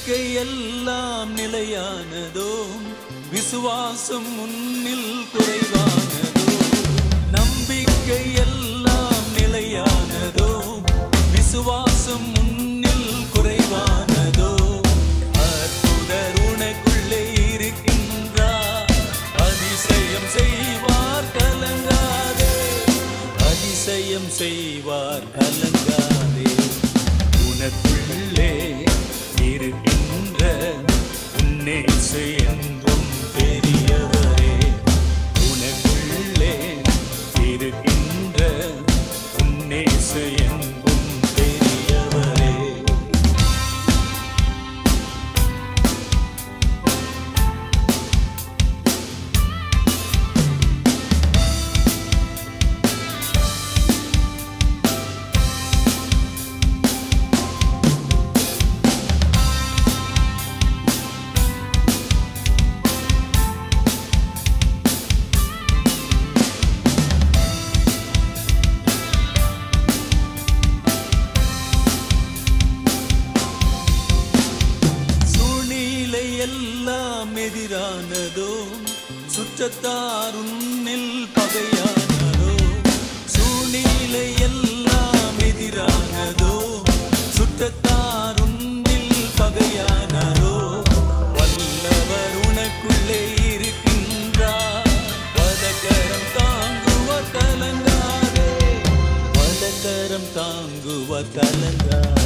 நம்பிக்கை எல்லாம் நிலையானதோ விசுவாசம் முன்னில் குறைவானதோ நம்பிக்கை எல்லாம் நிலையானதோ விசுவாசம் முன்னில் குறைவானதோ அற்புதர் உனக்குள்ளே இருக்கின்றார் அதிசயம் செய்வார் கலங்காதே அதிசயம் செய்வார் கலங்காதே உனக்குள்ளே இருக்கின்ற உன்னேசு என்றும் பெரியவரே உனக்குள்ளே இருக்கின்ற உன்னேசு என்றும் பெரியவரே சூழ்நிலை எல்லாம் எதிரானதோ சுற்றத்தார் உன்னில் பகையானதோ சூழ்நிலை எல்லாம் எதிரானதோ சுற்றத்தார் உன்னில் பகையானதோ வல்லவர் உனக்குள்ளே இருக்கின்றார் வலகரம் தாங்குவார் கலங்காதே வலகரம் தாங்குவார் கலங்காதே